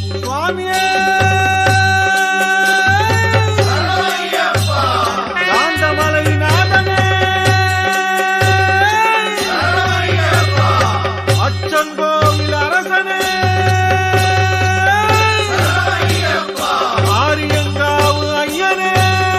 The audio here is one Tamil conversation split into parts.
சுவாமியே காந்தமலை நாதனே அச்சங்கோவில் அரசனே ஆரியங்காவு ஐயனே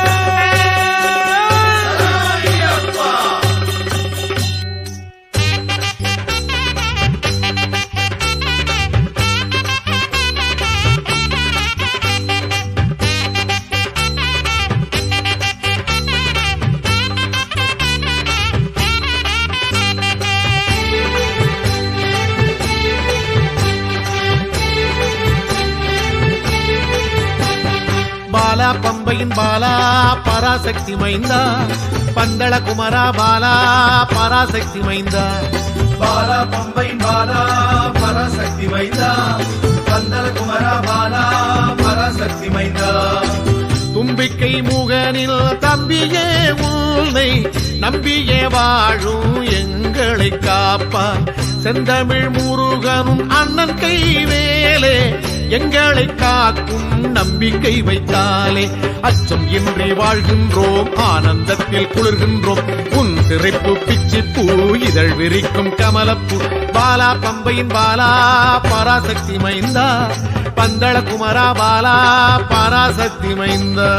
பாலா பம்பையின் பாலா பராசக்தி மைந்தா பந்தள குமரா பாலா பராசக்தி மைந்தா பாலா பம்பை பாலா பராசக்தி மைந்தா பந்தல குமரா பாலா பராசக்தி மைந்தா தும்பிக்கை முகனில் தம்பியே உன்னை நம்பியே வாழும் எங்களை காப்பார் செந்தமிழ் முருகனும் அண்ணன் கை வேலே எங்களை காக்கும் நம்பிக்கை வைத்தாலே அச்சம் இன்றி வாழ்கின்றோம் ஆனந்தத்தில் குளிர்கின்றோம் உன் சிறைப்பு பிச்சி பூ இதழ் விரிக்கும் கமலப்பூ பாலா பம்பையின் பாலா பராசக்தி மைந்தா பந்தள குமரா பாலா பராசக்தி மைந்தா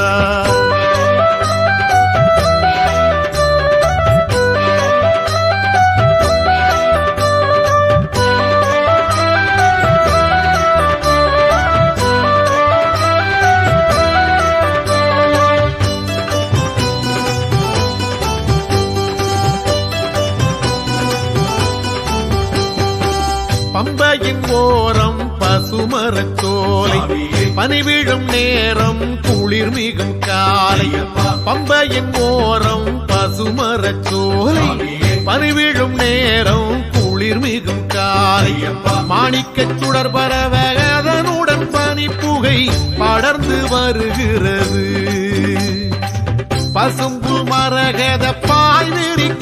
பம்பையின் ஓரம் பசுமரச் சோலை பனிவிழும் நேரம் குளிர் மிகும் காலை பம்பையின் ஓரம் பசுமரச் சோலை பனிவிழும் நேரம் குளிர் மிகும் காலை மாணிக்கச் சுடர் பரவ அதனுடன் பனிப்புகை படர்ந்து வருகிறது பசும்பு மரகத பாய் விரிக்க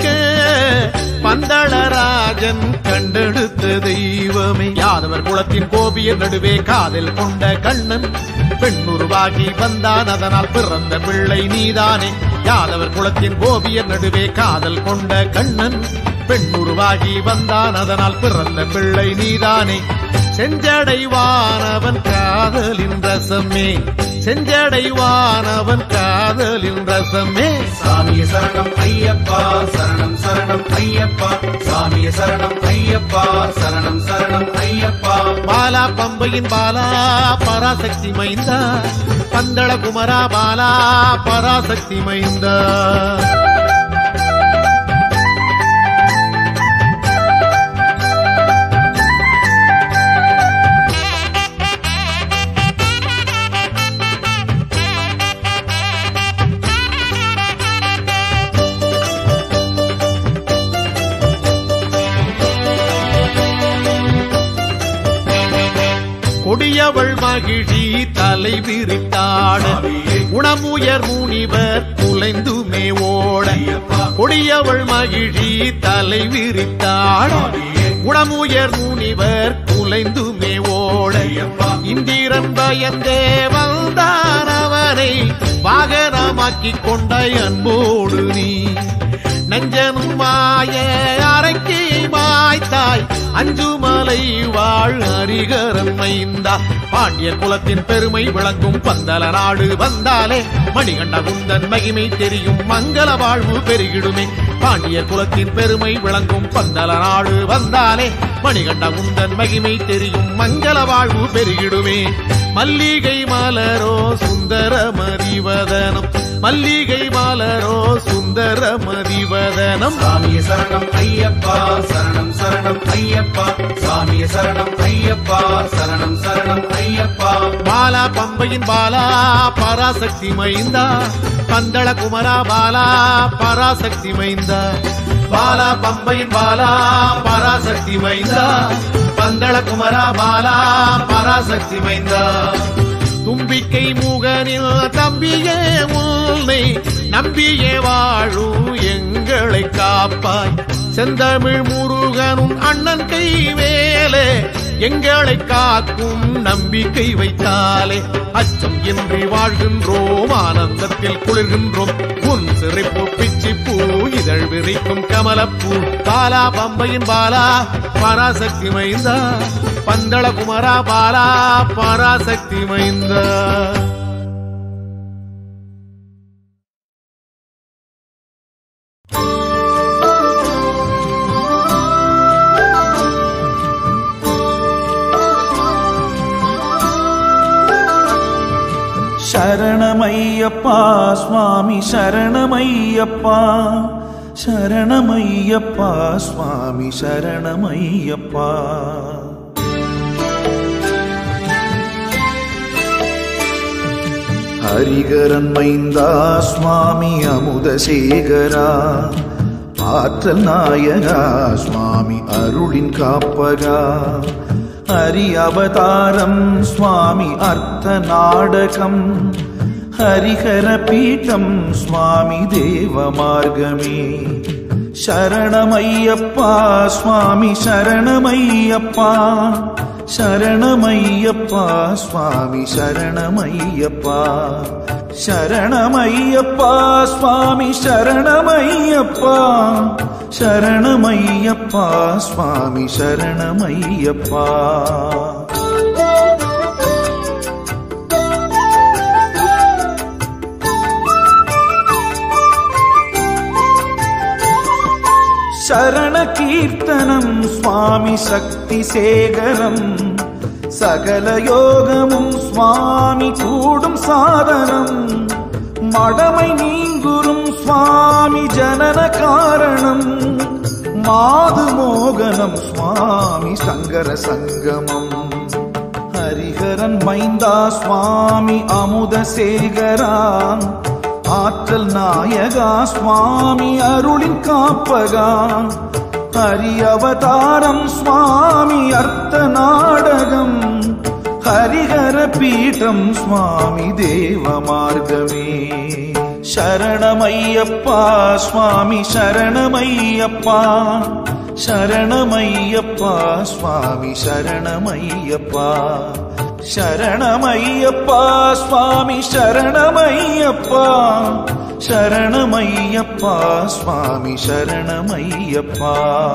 பந்தளராஜன் கண்டெடுத்த தெய்வமே யாதவர் குலத்தின் கோபிய நடுவே காதல் கொண்ட கண்ணன் பெண்ணுருவாகி வந்தான் அதனால் பிறந்த பிள்ளை நீதானே யாதவர் குலத்தின் கோபிய நடுவே காதல் கொண்ட கண்ணன் பெண்ணுருவாகி வந்தான் அதனால் பிறந்த பிள்ளை நீதானே செஞ்சடைவானவன் காதலின் ரசமே செஞ்சடைவானவன் காதலின் ரசமே சாமிய சரணம் ஐயப்பா சரணம் சரணம் ஐயப்பா சாமிய சரணம் ஐயப்பா சரணம் சரணம் ஐயப்பா பாலா பம்பையின் பாலா பராசக்தி மைந்தா பந்தள குமரா பாலா பராசக்தி மைந்தா கொடியவள் மகிழி தலை விரித்தாட உணமுயர் முனிவர் குலைந்துமே ஓட கொடியவள் மகிழி தலை விரித்தாட உணமுயர் முனிவர் குலைந்துமே ஓட இந்திரன் பயந்தே வந்தான் அவனை வாகனமாக்கிக் கொண்ட அன்போடு நீ நஞ்சனும் மாய அரைக்கி மாய்த்தாய் அஞ்சுமலை வாழ் அரிகரன் மைந்தா பாண்டிய குலத்தின் பெருமை விளங்கும் பந்தல நாடு வந்தாலே மணிகண்ட குந்தன் மகிமை தெரியும் மங்கள வாழ்வு பெருகிடுமே பாண்டிய குலத்தின் பெருமை விளங்கும் பந்தல நாடு வந்தாலே மணிகண்ட குந்தன் மகிமை தெரியும் மங்கள வாழ்வு பெருகிடுமே மல்லிகை மலரோ சுந்தர மதிவதனம் மல்லிகை மலரோ சுந்தர மதிவதனம் சாமிய சரணம் ஐயப்பா சரணம் சரணம் ஐயப்பா சாமிய சரணம் ஐயப்பா சரணம் சரணம் ஐயப்பா பாலா பம்பையின் பாலா பராசக்தி மைந்தா பந்தள குமரா பாலா பராசக்தி மைந்தா பாலா பம்பையின் பாலா பராசக்தி மைந்தா பந்தள குமரா பாலா பராசக்தி மைந்தா தும்பிக்கை முகனில் தம்பியே உன்னை நம்பியே வாழும் எங்களை காப்பாய் செந்தமிழ் முருகனும் அண்ணன் கை வேலே எங்களை காக்கும் நம்பிக்கை வைத்தாலே அச்சம் இன்றி வாழ்கின்றோம் ஆனந்தத்தில் குளிர்கின்றோம் உன் சிறைப்பு பிச்சி பூ இதழ் விரிக்கும் கமலப்பூ பாலா பம்பையின் பாலா பராசக்தி மைந்தா பந்தள குமரா பாலா பராசக்தி மைந்தா சரணமையப்பா சுவாமி சரணமையப்பா சரணமையப்பா சுவாமி சரணமையப்பா ஹரிகரன் மைந்தா சுவாமி அமுதசேகரா ஆற்றல் நாயகா சுவாமி அருளின் காப்பகா ஹரி அவதாரம் சுவாமி அர்த்த நாடகம் ஹரிஹர பீட்டம் சுவாமி தேவ மார்க்கமே சரணமையப்பா சுவாமி சரணமையப்பா சரணமையப்பா சுவாமி சரணமையப்பா சரணமையப்பா சுவாமி சரணமையப்பா சரணமையப்பா சுவாமி சரணமையப்பா சரண கீர்த்தனம் சுவாமி சக்தி சேகரம் சகல யோகமும் சுவாமி கூடும் சாதனம் மடமை நீங்குறும் சுவாமி ஜனன காரணம் மாது மோகனம் சுவாமி சங்கர சங்கமம் ஹரிஹரன் மைந்தா சுவாமி அமுத சேகரா ஆற்றல் நாயகா சுவாமி அருளின் காப்பகா ஹரி அவதாரம் சுவாமி அர்த்த நாடகம் ஹரிஹர பீட்டம் சுவாமி தேவ மார்க்கமே சரணமையப்பா சுவாமி சரணமையப்பா சரணமையப்பா சுவாமி சரணமையப்பா சரணமையப்பா சுவாமி சரணமையப்பா சரணமையப்பா சுவாமி சரணமையப்பா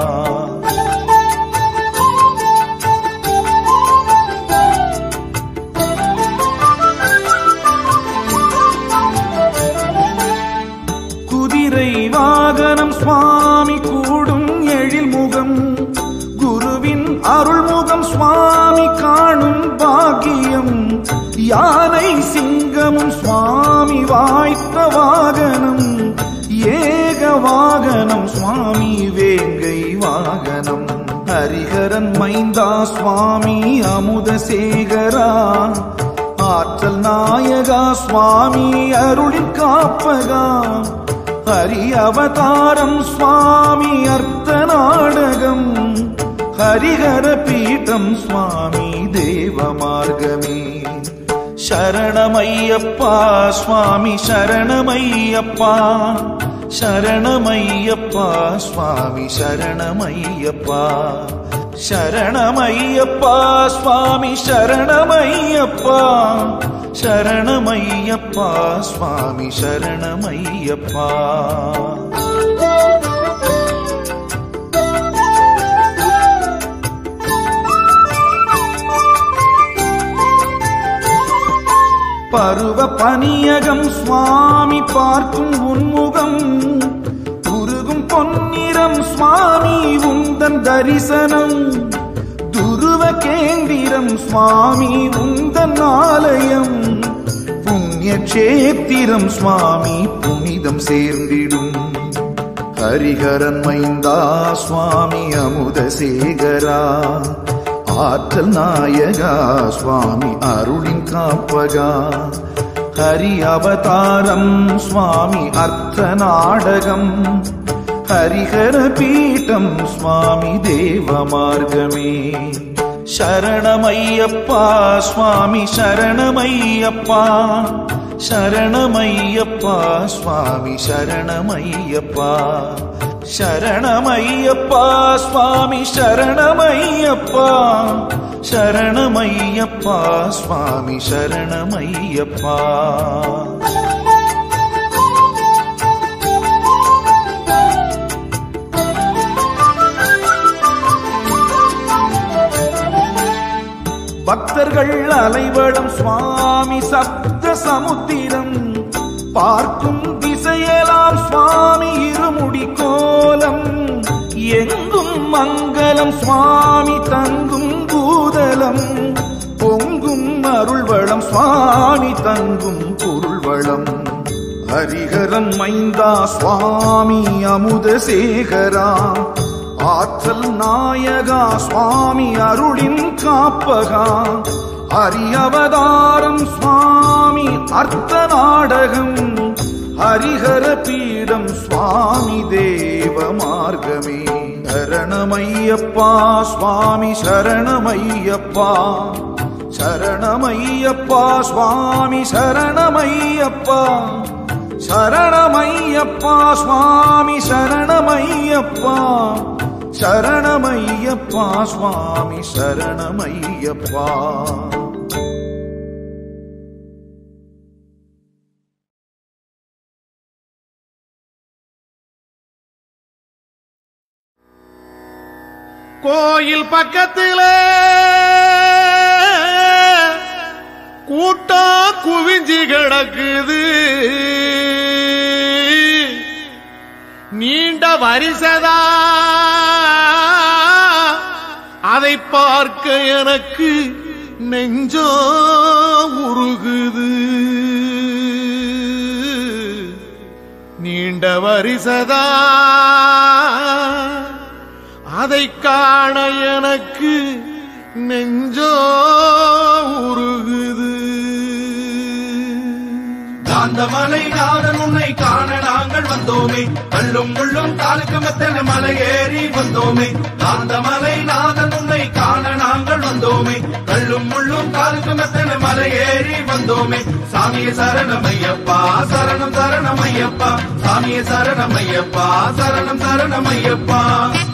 குதிரை வாகனம் சுவாமி கூடும் எழில் முகம் குருவின் அருள்முகம் சுவாமி காணும் பாக்கியம் யானை சிங்கமும் சுவாமி வாய்த்த வாகனம் ஏக வாகனம் சுவாமி வேங்கை வாகனம் ஹரிஹரன் மைந்தா சுவாமி அமுதசேகரா ஆற்றல் நாயகா சுவாமி அருளின் காப்பகா ஹரி அவதாரம் சுவாமி அர்த்த நாடகம் ஹரிஹர பீட்டம் சுவாமி தேவ மார்க்கமே சரணமையப்பா சுவாமி சரணமையப்பா சரணமையப்பா சுவாமி சரணமையப்பா சரணமையப்பா சுவாமி சரணமையப்பா சரணமையப்பா சுவாமி சரணமையப்பா பருவ பனியகம் சுவாமி பார்க்கும் உன்முகம் உருகும் பொன்னிறம் சுவாமி உந்தன் தரிசனம் துருவ கேந்திரம் சுவாமி உந்தன் ஆலயம் புண்ணிய கஷேத்திரம் சுவாமி புனிதம் சேர்ந்திடும் ஹரிஹரன் மைந்தா சுவாமி அமுதசேகரா ஆற்றல் நாயகா சுவாமி அருளின் காப்பகா ஹரி அவதாரம் சுவாமி அர்த்த நாடகம் ஹரிஹர பீட்டம் சுவாமி தேவ மார்க்கமே சரணமையப்பா சுவாமி சரணமையப்பா சரணமையப்பா சுவாமி சரணமையப்பா சரணமையப்பா சுவாமி சரணமையப்பா சரணமையப்பா சுவாமி சரணமையப்பா பக்தர்கள் அலைவடம் சுவாமி சப்த சமுத்திரம் பார்க்கும் திசையெல்லாம் சுவாமி இருமுடி கோலம் எங்கும் மங்களம் சுவாமி தங்கும் பூதலம் பொங்கும் அருள்வளம் சுவாமி தங்கும் பொருள்வளம் ஹரிஹரன் மைந்தா சுவாமி அமுத சேகரா ஆற்றல் நாயகா சுவாமி அருளின் காப்பகா ஹரியவதாரம் சுவாமி அர்த்த நாடகம் ஹரிஹர பீடம் சுவாமி தேவ மார்க்கமே சரணமையப்பா சுவாமி சரணமையப்பா சரணமையப்பா சுவாமி சரணமையப்பா சரணமையப்பா சுவாமி சரணமையப்பா சரணமையப்பா சுவாமி சரணமையப்பா கோயில் பக்கத்துல கூட்டம் குவிஞ்சி கிடக்குது நீண்ட வரிசதா அதை பார்க்க எனக்கு நெஞ்சோ உருகுது நீண்ட வரிசதா அதை காண எனக்கு நெஞ்சோ உருகுது காந்தமலை நாதன் உன்னை காண நாங்கள் வந்தோமே கள்ளும் முள்ளும் காலுக்கு மெத்தன மலை ஏறி வந்தோமே காந்தமலை நாதன் உன்னை காண நாங்கள் வந்தோமே கள்ளும் முள்ளும் காலுக்கு மெத்தன மலை ஏறி வந்தோமே சாமிய சரணமையப்பா சரணம் சரணமையப்பா சாமிய சரணமையப்பா சரணம் சரணமையப்பா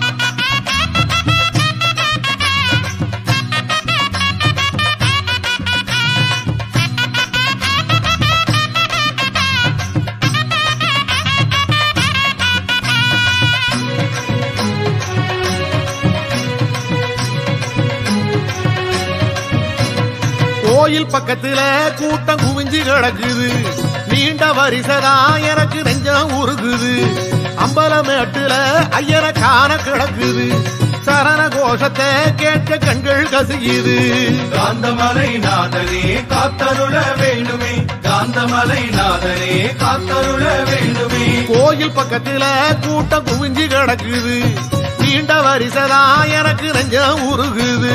கோயில் பக்கத்துல கூட்டம் குவிஞ்சு கிடக்குது நீண்ட வரிசதா எனக்கு நெஞ்சம் உருகுது அம்பலமேட்டுல ஐயனை காண கிடக்குது சரண கோஷத்தை கேட்க கண்கள் கசியுது காந்தமலை நாதனே காத்தருள வேணுமே காந்தமலை நாதனே காத்தருள வேணுமே கோயில் பக்கத்துல கூட்டம் குவிஞ்சு கிடக்குது நீண்ட வரிசதா எனக்கு நெஞ்சம் உருகுது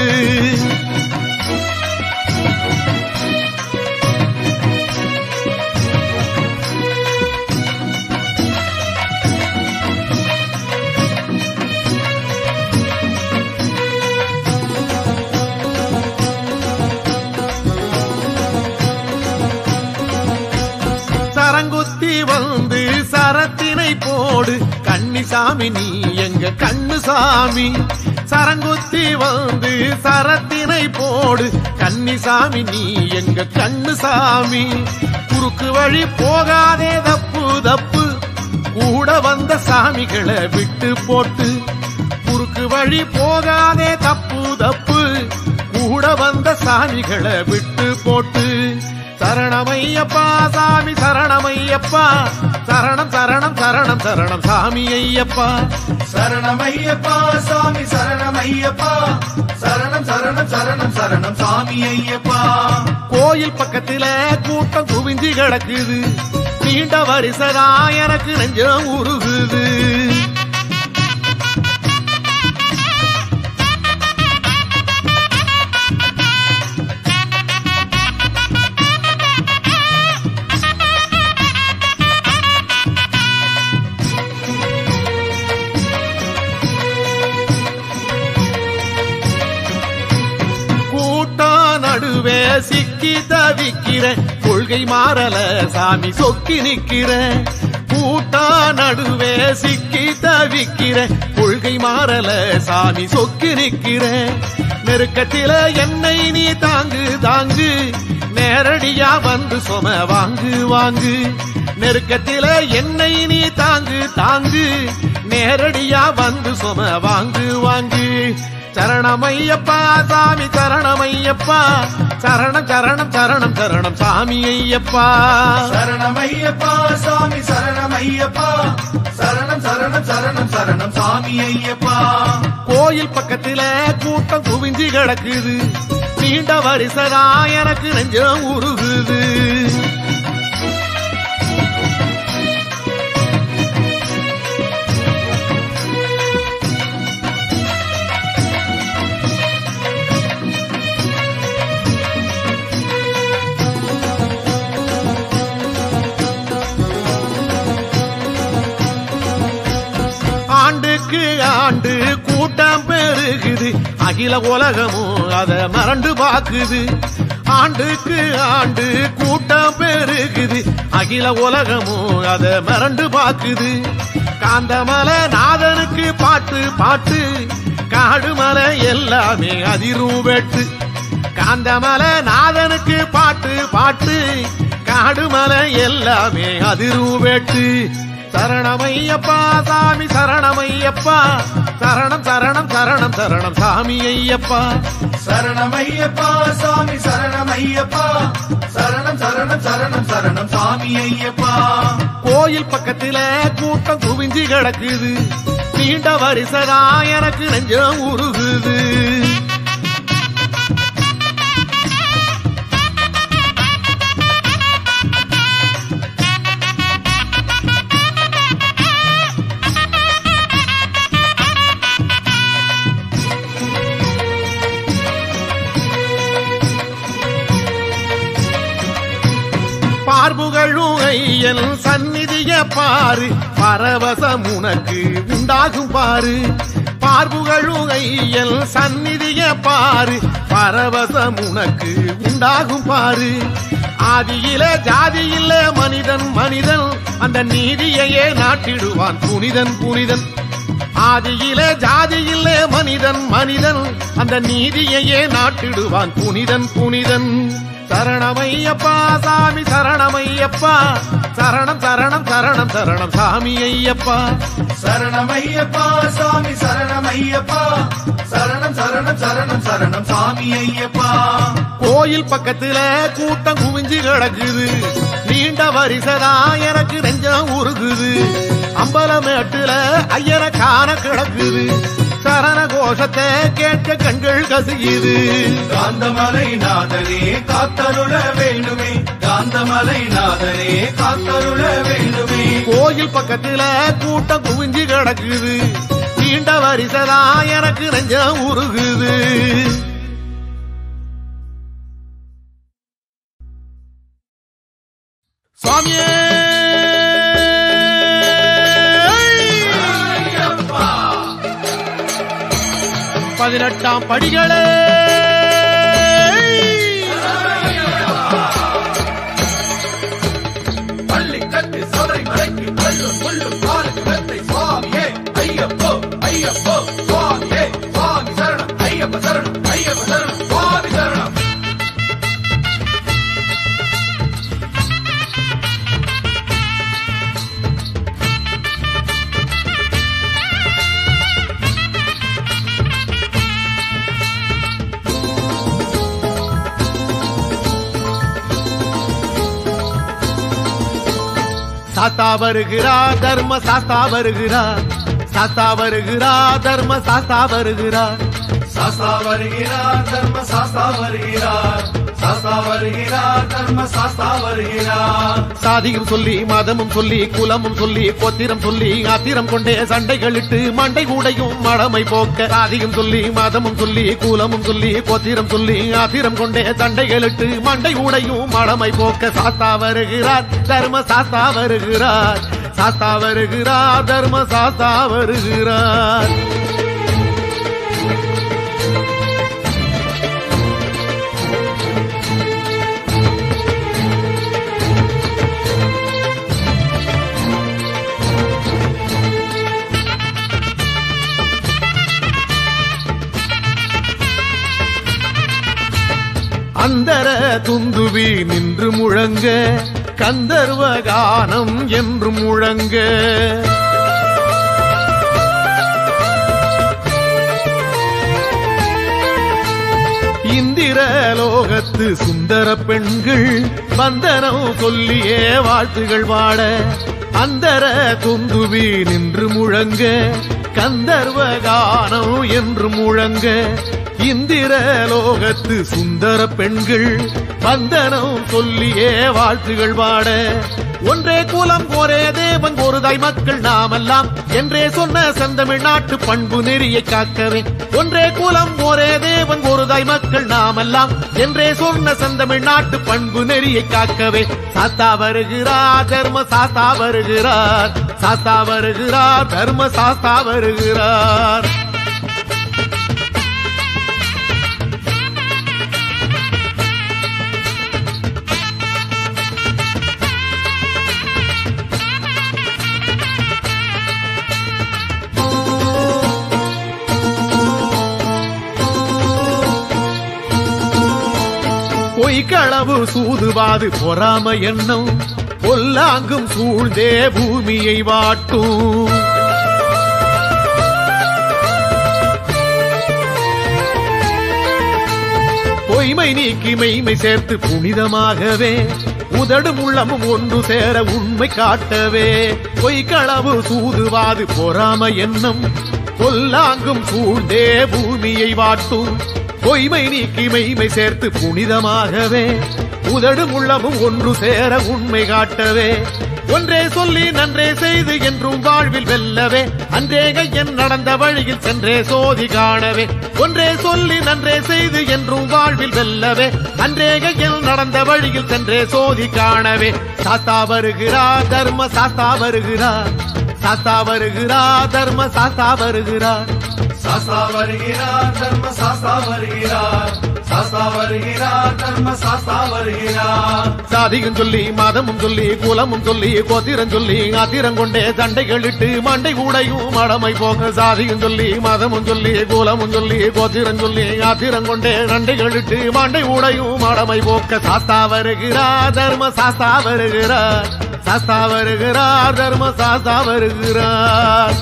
சரங்குத்தி வந்து சரத்தினை போடு கன்னிசாமி நீ எங்க கண்ணு சாமி சரங்குத்தி வந்து சரத்தினை போடு கன்னிசாமி நீ எங்க கண்ணு சாமி குறுக்கு வழி போகாதே தப்பு தப்பு கூட வந்த சாமிகளை விட்டு போட்டு குறுக்கு வழி போகாதே தப்பு தப்பு கூட வந்த சாமிகளை விட்டு போட்டு சரணமையப்பா சாமி சரணமையப்பா சரணம் சரணம் சரணம் சரணம் சாமி ஐயப்பா சரணமையப்பா சாமி சரணமையப்பா சரணம் சரணம் சரணம் சரணம் சாமி ஐயப்பா கோயில் பக்கத்துல கூட்டம் குவிஞ்சு கிடக்குது நீண்ட வரிசதா எனக்கு நெஞ்சம் உருகுது கூட்டம் நடுவே சிக்கி தவிக்கிற கொள்கை மாறல சாமி சொக்கி நிக்கிற கூட்டா நடுவே சிக்கி தவிக்கிற கொள்கை மாறல சாமி சொக்கி நிக்கிற நெருக்கத்தில என்னை நீ தாங்கு தாங்கு நேரடியா வந்து சொம வாங்கு வாங்கு நெருக்கத்தில என்னை நீ தாங்கு தாங்கு நேரடியா வந்து சொம வாங்கு வாங்கு சரணமையப்பா சாமி சரணமையப்பா சரணம் சரணம் சரணம் சரணம் சாமி ஐயப்பா சரணமையப்பா சாமி சரணமையப்பா சரணம் சரணம் சரணம் சரணம் சாமி ஐயப்பா கோயில் பக்கத்துல கூட்டம் குவிஞ்சு கிடக்குது நீண்ட வரிசதா எனக்கு நெஞ்சம் உருகுது ஆண்டுக்கு ஆண்டு கூட்டம் பெருகுது அகில உலகமும் அத மறந்து பாக்குது ஆண்டுக்கு ஆண்டு கூட்டம் பெருகுது அகில உலகமும் அத மறந்து பாக்குது காந்தமலை நாதனுக்கு பாட்டு பாட்டு காடுமலை எல்லாமே அதிரும் வெட்டு காந்தமலை நாதனுக்கு பாட்டு பாட்டு காடுமலை எல்லாமே அதிரும் வெட்டு சரணமையப்பா சாமி சரணமையப்பா சரணம் சரணம் சரணம் சரணம் சாமி ஐயப்பா சரணமையப்பா சாமி சரணமையப்பா சரணம் சரணம் சரணம் சரணம் சாமி ஐயப்பா கோயில் பக்கத்துல கூட்டம் குவிஞ்சு கிடக்குது நீண்ட வரிசதா எனக்கு நெஞ்சம் உருகுது பார்புகழும் ஐயன் சந்நிதிய பாரு பரவசம் உனக்கு உண்டாகும் பாரு பார்புகழும் ஐயன் சந்நிதிய பாரு பரவசம் உனக்கு உண்டாகும் பாரு ஆதியில ஜாதியில மனிதன் மனிதன் அந்த நீதியையே நாட்டிடுவான் புனிதன் புனிதன் ஆதியில ஜாதியில மனிதன் மனிதன் அந்த நீதியையே நாட்டிடுவான் புனிதன் புனிதன் சரணமையப்பா சாமி சரணமையப்பா சரணம் சரணம் சரணம் சரணம் சாமி ஐயப்பா சரணமையப்பா சாமி சரணமையப்பா சரணம் சரணம் சரணம் சரணம் சாமி ஐயப்பா கோயில் பக்கத்துல கூட்டம் குவிஞ்சு கிடக்குது நீண்ட வரிசதா எனக்கு நெஞ்சம் உருகுது அம்பலமேட்டுல ஐயன காண கிடக்குது சரண கோஷத்தை கேட்க கண்கள் கசியுது காந்தமலை நாதனே காத்தருள வேண்டுமே காந்தமலை நாதனே காத்தருள வேண்டுமே கோயில் பக்கத்துல கூட்டம் குவிஞ்சு கிடக்குது நீண்ட வரிசதா எனக்கு நெஞ்சம் உருகுது சுவாமியே பதினெட்டாம் படிகளே பள்ளி கட்டு சபரை மலைக்கு பள்ளு புல்லு காலுக்கு வெத்தை சுவாமியே ஐயப்போ ஐயப்போ சுவாமியே சுவாமி சரணம் ஐயப்ப சரணம் ஐயப்ப சரணம் சுவாமி சரணம் சாஸ்தா வருகிறா தர்ம சாஸ்தா வருகிறா சாஸ்தா வருகிறா தர்ம சாஸ்தா வருகிறா சாஸ்தா வருகிறார் தர்ம சாஸ்தா வருகிறார் சாஸ்தா வருகிறார் தர்ம சாஸ்தா வருகிறார் சாதியும் சொல்லி மதமும் சொல்லி குலமும் சொல்லி கோத்திரம் சொல்லி ஆத்திரம் கொண்டே சண்டைகளிட்டு மண்டை கூடையும் மடமை போக்க சாதியும் சொல்லி மதமும் சொல்லி குலமும் சொல்லி கோத்திரம் சொல்லி ஆத்திரம் கொண்டே சண்டைகளிட்டு மண்டை கூடையும் மடமை போக்க சாஸ்தா வருகிறார் தர்ம சாஸ்தா வருகிறார் சாஸ்தா வருகிறார் தர்ம சாஸ்தா வருகிறார் அந்தர துந்துவி நின்று முழங்க கந்தர்வ கானம் என்று முழங்க இந்திர லோகத்து சுந்தர பெண்கள் வந்தனம் சொல்லியே வாழ்த்துகள் வாட அந்தர துந்துவி நின்று முழங்க கந்தர்வ கானம் என்று முழங்க இந்திர லோகத்து சுந்தர பெண்கள் வந்தனம் சொல்லியே வாழ்த்துகள் வாட ஒன்றே குலம் ஒரே தேவன் ஒரு தாய் மக்கள் நாமெல்லாம் என்றே சொன்ன செந்தமிழ் நாட்டு பண்பு நெறியை காக்கவே ஒன்றே குலம் ஒரே தேவன் ஒரு தாய் மக்கள் நாமெல்லாம் என்றே சொன்ன செந்தமிழ் நாட்டு பண்பு நெறியை காக்கவே சாஸ்தா வருகிறார் தர்ம சாஸ்தா வருகிறார் சாஸ்தா வருகிறார் தர்ம சாஸ்தா வருகிறார் பொய்க்களவு சூதுவாது பொறாம எண்ணம் பொல்லாங்கும் சூழ்ந்தே பூமியை வாட்டும் பொய்மை நீக்கி மெய்மை சேர்த்து புனிதமாகவே உதடும் உள்ளமும் ஒன்று சேர உண்மை காட்டவே பொய்க்களவு சூதுவாது பொறாம எண்ணம் பொல்லாங்கும் சூழ்ந்தே பூமியை வாட்டும் பொய்மை நீக்கி மெய்மை சேர்த்து புனிதமாகவே உதடும் உள்ளமும் ஒன்று சேர உண்மை காட்டவே ஒன்றே சொல்லி நன்றே செய்து என்றும் வாழ்வில் வெல்லவே அன்றே கையன் நடந்த வழியில் சென்றே சோதி காணவே ஒன்றே சொல்லி நன்றே செய்து என்றும் வாழ்வில் வெல்லவே அன்றே கையன் நடந்த வழியில் சென்றே சோதி காணவே சாத்தா வருகிறார் தர்ம சாஸ்தா வருகிறார் சாஸ்தா வருகிறார் தர்ம சாஸ்தா வருகிறார் சாஸ்தா வருகிறார் தர்ம சாஸ்தா வருகிறார் சாஸ்தா வருகிறார் தர்ம சாஸ்தா வருகிறார் சாதியும் சொல்லி மதமும் சொல்லி குலமும் சொல்லி கோத்திரம் சொல்லி ஆத்திரம் கொண்டே சண்டைகளிட்டு மண்டை கூடையும் மடமை போக சாதியும் சொல்லி மதமும் சொல்லி குலமும் சொல்லி கோத்திரம் சொல்லி ஆத்திரம் கொண்டே சண்டைகளிட்டு மண்டை கூடையும் மடமை போக்க சாஸ்தா வருகிறார் தர்ம சாஸ்தா வருகிறார் சாஸ்தா வருகிறார் தர்ம சாஸ்தா வருகிறார்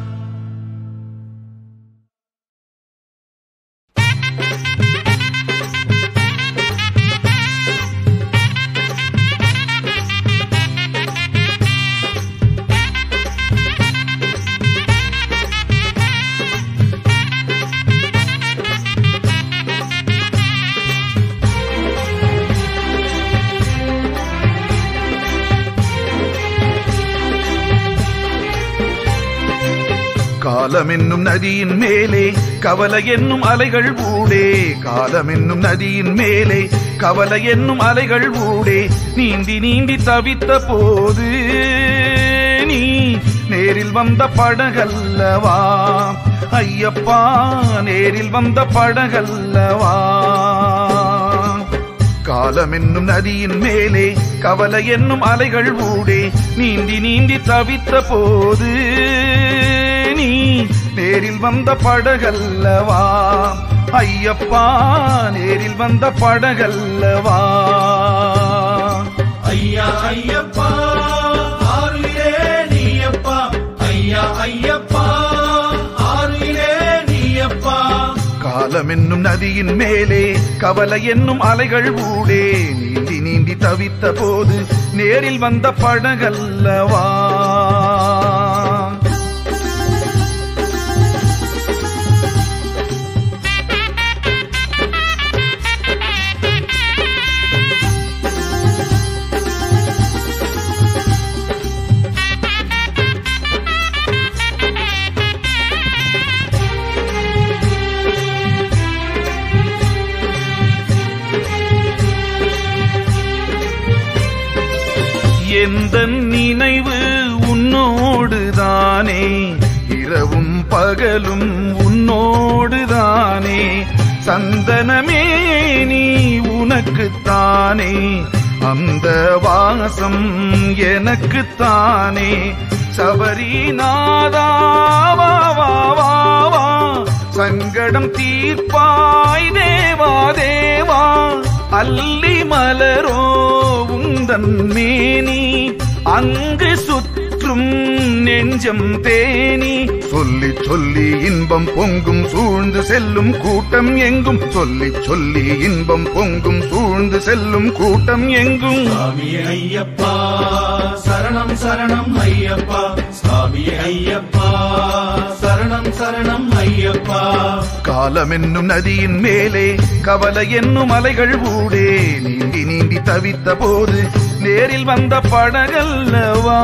காலம் என்னும் நதியின் மேலே கவலை என்னும் அலைகள் ஊடே காலம் என்னும் நதியின் மேலே கவலை என்னும் அலைகள் ஊடே நீந்தி நீந்தி தவித்த போது நீ நேரில் வந்த படகல்லவா ஐயப்பா நேரில் வந்த படகல்லவா காலம் என்னும் நதியின் மேலே கவலை என்னும் அலைகள் ஊடே நீந்தி நீந்தி தவித்த போது நீ நேரில் வந்த படகல்லவா ஐயப்பா நேரில் வந்த படகல்லவா ஐயா ஐயப்பா ஆறுயிரே நீயப்பா ஐயா ஐயப்பா ஆறுயிரே நீயப்பா காலம் என்னும் நதியின் மேலே கவலை என்னும் அலைகள் ஊடே நீந்தி நீந்தி தவித்த போது நேரில் வந்த படகல்லவா எந்த நினைவு உன்னோடுதானே இரவும் பகலும் உன்னோடுதானே சந்தனமே நீ உனக்குத்தானே அந்த வாசம் எனக்குத்தானே சபரிநாதா வா வா வா வா சங்கடம் தீர்ப்பாய் தேவா தேவா அல்லி மலரோ உந்தன் மேனி அங்கு சுற்றும் நெஞ்சம் தேனி சொல்லி சொல்லி இன்பம் பொங்கும் சூழ்ந்து செல்லும் கூட்டம் எங்கும் சொல்லி சொல்லி இன்பம் பொங்கும் சூழ்ந்து செல்லும் கூட்டம் எங்கும் சாமி ஐயப்பா சரணம் சரணம் ஐயப்பா சாமி ஐயப்பா சரணம் சரணம் ஐயப்பா காலம் என்னும் நதியின் மேலே கவலை என்னும் அலைகள் ஊடே நீந்தி நீந்தி தவித்த போது நேரில் வந்த படகல்லவா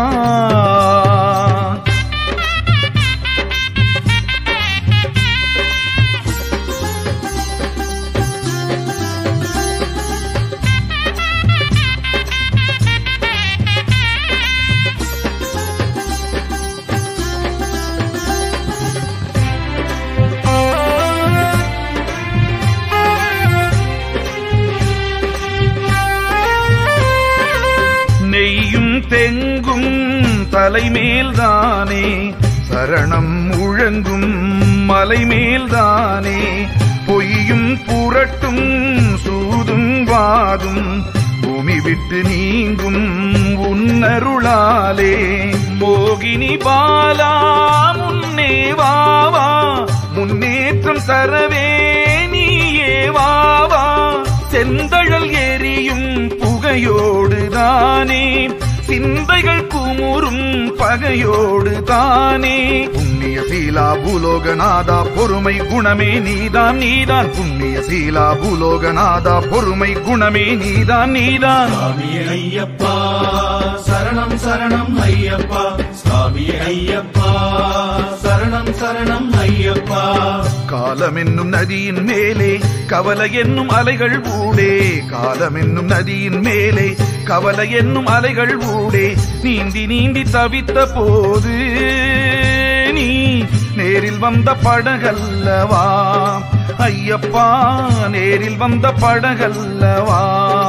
நெய்யும் தெங்கும் தலைமேல்தானே சரணம் முழங்கும் மலைமேல்தானே பொய்யும் புரட்டும் சூதும் வாதும் பூமி விட்டு நீங்கும் உன்னருளாலே மோகினி பாலா முன்னே வாவா முன்னேற்றம் தரவே நீயே வாவா செந்தழல் எரியும் புகையோடு தானே சிந்தைகள் குமுறும் பகையோடு தானே புண்ணிய சீலா பூலோகநாதா பொறுமை குணமே நீதான் நீதான் புண்ணிய சீலா பூலோகநாதா பொறுமை குணமே நீதான் நீதான் சாமி ஐயப்பா சரணம் சரணம் ஐயப்பா சாமி ஐயப்பா சரணம் சரணம் ஐயப்பா காலம் என்னும் நதியின் மேலே கவலை என்னும் அலைகள் ஊடே காலம் என்னும் நதியின் மேலே கவலை என்னும் அலைகள் ஊடே நீந்தி நீந்தி தவித்த போது நீ நேரில் வந்த படகல்லவா ஐயப்பா நேரில் வந்த படகல்லவா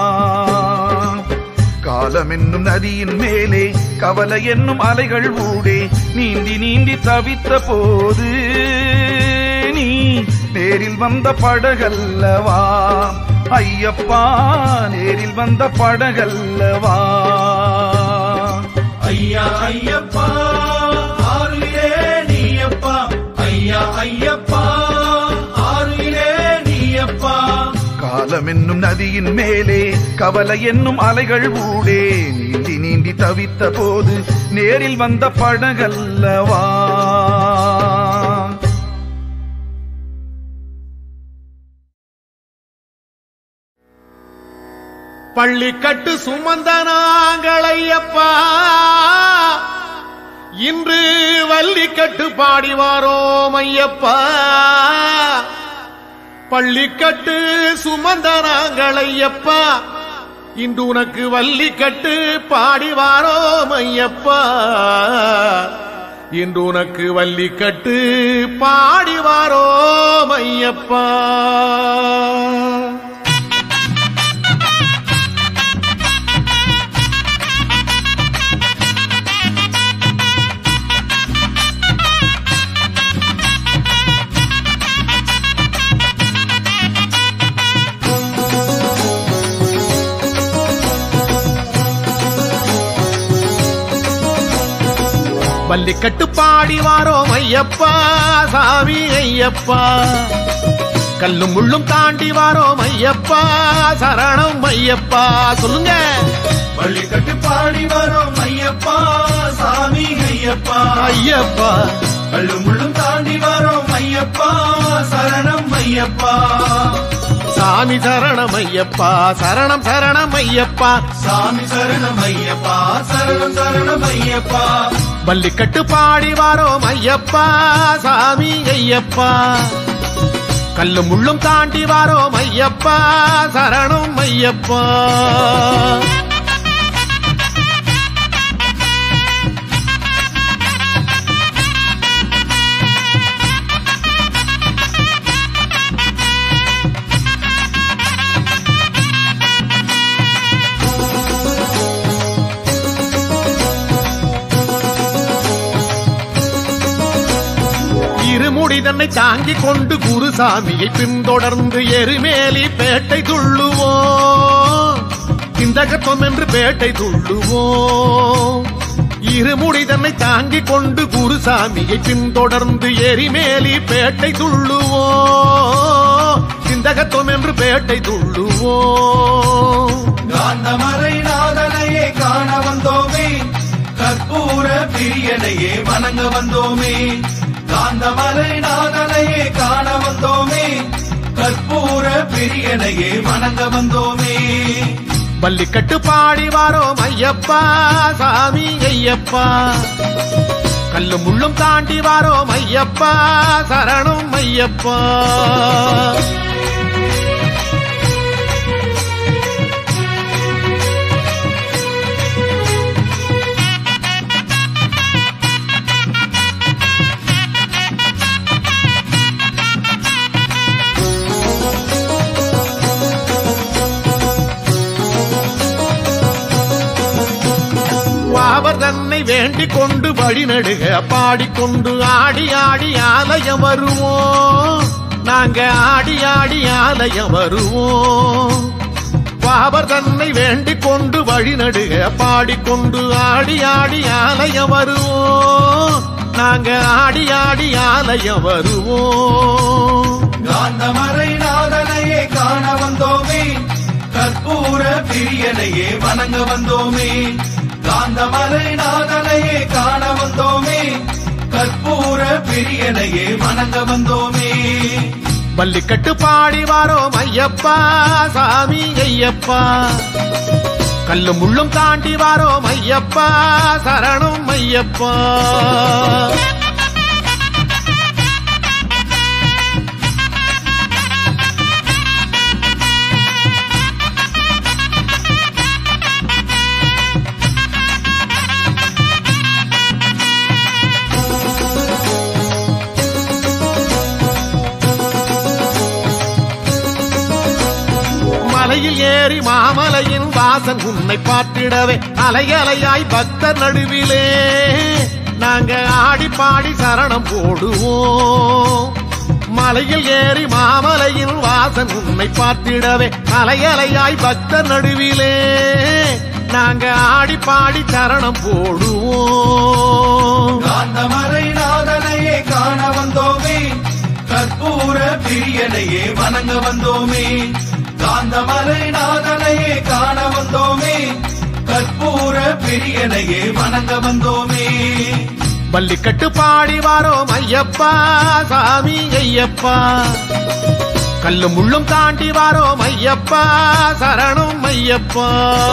காலம் என்னும் நதியின் மேலே கவலை என்னும் அலைகள் ஊடே நீந்தி நீந்தி தவித்த போது நீ நேரில் வந்த படகல்லவா ஐயப்பா நேரில் வந்த படகல்லவா ஐயா ஐயப்பா ஆறுயிரே நீயப்பா ஐயா ஐயப்பா ஆறுயிரே நீயப்பா காலம் என்னும் நதியின் மேலே கவலை என்னும் அலைகள் ஊடே நீந்தி நீந்தி தவித்த போது நேரில் வந்த படகல்லவா பள்ளிக்கட்டு சுமந்த நாங்களையப்பா இன்று வள்ளிக்கட்டு பாடி வாரோம் ஐயப்பா பள்ளிக்கட்டு சுமந்த நாங்களையப்பா இன்று உனக்கு வள்ளிக்கட்டு பாடி வாரோம் ஐயப்பா இன்று உனக்கு வள்ளிக்கட்டு பாடி வாரோம் ஐயப்பா வள்ளிக்கட்டு பாடி வாரோம் ஐயப்பா சாமி ஐயப்பா கல்லும் முள்ளும் தாண்டி வாரோம் ஐயப்பா சரணம் ஐயப்பா சொல்லுங்க பள்ளி கட்டு பாடி வரோம் ஐயப்பா சாமி ஐயப்பா ஐயப்பா கள்ளும் முள்ளும் தாண்டி வரோம் ஐயப்பா சரணம் ஐயப்பா சாமி சரணம் ஐயப்பா சரணம் சரணம் ஐயப்பா சாமி சரணம் ஐயப்பா சரணம் சரணம் ஐயப்பா வள்ளிக்கட்டு பாடி வாரோம் ஐயப்பா சாமி ஐயப்பா கல்லும் முள்ளும் தாண்டி வாரோம் ஐயப்பா சரணம் ஐயப்பா இருமுடி தன்னை தாங்கிக் கொண்டு குருசாமியை பின்தொடர்ந்து எருமேலி பேட்டை துள்ளுவோம் கிந்தகத்துவம் என்று பேட்டை துள்ளுவோம் இருமுடி தன்னை தாங்கிக் கொண்டு குருசாமியை பின்தொடர்ந்து எரிமேலி பேட்டை துள்ளுவோம் கிந்தகத்துவம் என்று பேட்டை துள்ளுவோம் காந்தமலை நாதனையே காண வந்தோமே கற்பூர பிரியனையே வணங்க வந்தோமே காந்தமலை நாதனையே காண வந்தோமே கற்பூர பிரியனையே வணங்க வந்தோமே பள்ளிக்கட்டு பாடி வாரோம் ஐயப்பா சாமி ஐயப்பா கல்லும் முள்ளும் தாண்டி வாரோம் ஐயப்பா சரணம் ஐயப்பா வாவர் தன்னை வேண்டிக் கொண்டு வழிநடுக பாடிக்கொண்டு ஆடி ஆடி ஆலயம் வருவோம் நாங்க ஆடி ஆடி ஆலயம் வருவோம் பாவர் தன்னை வேண்டிக் கொண்டு வழிநடுக பாடிக்கொண்டு ஆடி ஆடி ஆலயம் வருவோம் நாங்க ஆடி ஆடி ஆலயம் வருவோம் காந்தமலை நாதனையே காண வந்தோமே கற்பூர பிரியனையே வணங்க வந்தோமே காந்தமலை நாதனையே காண வந்தோமே கற்பூர பிரியனையே வணங்க வந்தோமே பள்ளிக்கட்டு பாடி வாரோம் ஐயப்பா சாமி ஐயப்பா கல்லும் முள்ளும் தாண்டி வாரோம் ஐயப்பா சரணம் ஐயப்பா மலையில் ஏறி மாமலையின் வாசன் உன்னை பார்த்திடவே அலையலையாய் பக்தர் நடுவிலே நாங்க ஆடி பாடி சரணம் போடுவோம் மலையில் ஏறி மாமலையின் வாசன் உன்னை பார்த்திடவே அலையலையாய் பக்தர் நடுவிலே நாங்க ஆடி பாடி சரணம் போடுவோம் காந்தமலை நாதனையே காண வந்தோமே கற்பூர பிரியனையே வணங்க வந்தோமே காந்தமலை நாதனையே காண வந்தோமே கற்பூர பிரியனையே வணங்க வந்தோமே பள்ளிக்கட்டு பாடி வாரோம் ஐயப்பா சாமி ஐயப்பா கல்லும் முள்ளும் தாண்டி வாரோம் ஐயப்பா சரணம் ஐயப்பா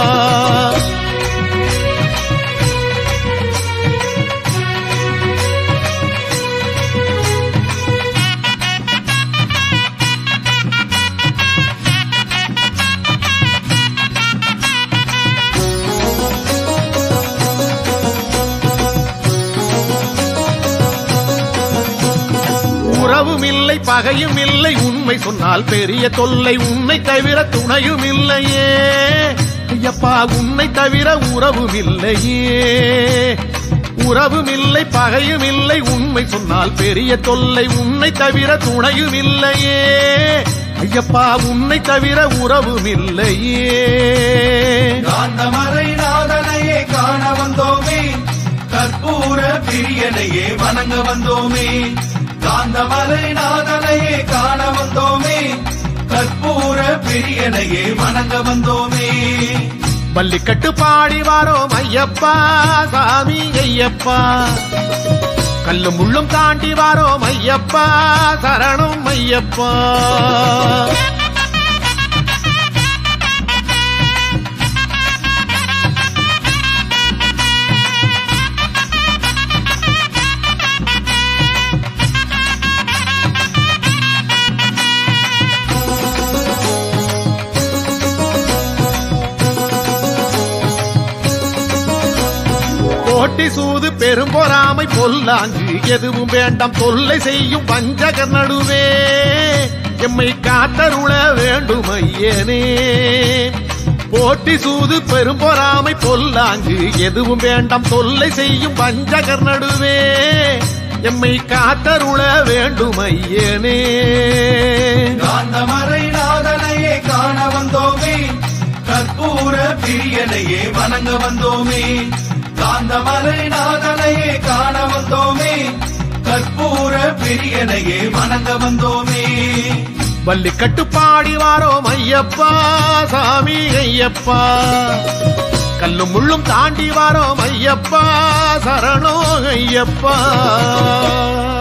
உறவும் இல்லை பகையும் இல்லை உண்மை சொன்னால் பெரிய தொல்லை உன்னை தவிர துணையும் இல்லையே ஐயப்பா உன்னை தவிர உறவும் இல்லையே உறவும் இல்லை பகையும் இல்லை உண்மை சொன்னால் பெரிய தொல்லை உன்னை தவிர துணையும் இல்லையே ஐயப்பா உன்னை தவிர உறவும் இல்லையே காந்தமலை நாதனையே காண வந்தோமே கற்பூர பிரியனையே வணங்க வந்தோமே காந்தமலை நாதனையே காண வந்தோமே கற்பூர பிரியனையே வணங்க வந்தோமே பள்ளிக்கட்டு பாடி வாரோம் ஐயப்பா சாமி ஐயப்பா கல்லும் முள்ளும் தாண்டி வாரோம் ஐயப்பா சரணம் ஐயப்பா கோட்டி சூது பெரும்பொறாமை பொல்லாங்கு எதுவும் வேண்டாம் தொல்லை செய்யும் வஞ்சகர் நடுவே எம்மை காத்தருள வேண்டும் ஐயனே போட்டி சூது பெரும்பொறாமை பொல்லாங்கு எதுவும் வேண்டாம் தொல்லை செய்யும் வஞ்சகர் நடுவே எம்மை காத்தருள வேண்டும் ஐயனே காந்தமலை நாதனையே காண வந்தோமே கற்பூர பிரியனையே வணங்க வந்தோமே காந்தமலை நாதனையே காண வந்தோமே கற்பூர பிரியனையே வணங்க வந்தோமே வள்ளி கட்டுப்பாடி வாரோம் ஐயப்பா சாமி ஐயப்பா கல்லும் முள்ளும் தாண்டி வாரோம் ஐயப்பா சரணோ ஐயப்பா